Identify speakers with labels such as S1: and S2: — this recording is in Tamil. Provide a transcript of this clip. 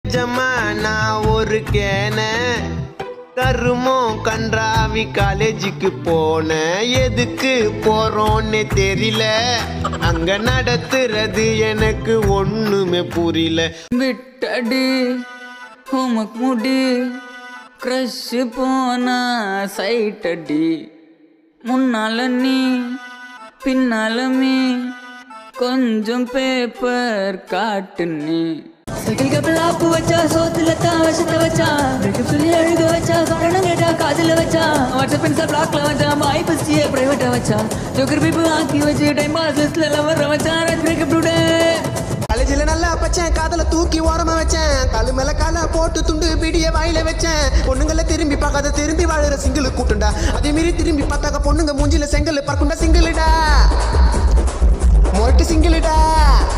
S1: ஜம்மா நான் ஒரு கேன கருமோ கன்றாவி காலேஜுக்கு போனேன் எதுக்கு போறோன்னு தெரியல அங்க நடத்துறது எனக்கு ஒண்ணுமே புரியல
S2: விட்டடி ஹோமக் முடி க்ரஷ் போனா சைட் அடி முன்னால நீ பின்னால மீ கொஞ்சம் பேப்பர் காட்டு நீ
S3: சைக்கிள் கப்பல் ஆப்பு வச்சா சோத்துல தான் விஷத்தை வச்சா பிரேக்கப் சொல்லி அழுக வச்சா காரணம் கேட்டா காதுல வச்சா வாட்ஸ்அப் இன்ஸ்டா பிளாக்ல வச்சா மாய் பஸ்டிய பிரைவேட்டா வச்சா ஜோக்கர் பீப்பு ஆக்கி வச்சு டைம் பாஸ் லிஸ்ட்ல எல்லாம் வர வச்சா பிரேக்கப் டுடே
S1: காலேஜில் நல்லா பச்சேன் காதல தூக்கி ஓரமா வச்சேன் காலு மேல கால போட்டு துண்டு பிடிய வாயில வச்சேன் பொண்ணுங்கள திரும்பி பார்க்காத திரும்பி வாழுற சிங்கிள் கூட்டுண்டா அதே மீறி திரும்பி பார்த்தாக்க பொண்ணுங்க மூஞ்சில செங்கல் பறக்குண்டா சிங்கிளுடா மொட்டு சிங்கிளுடா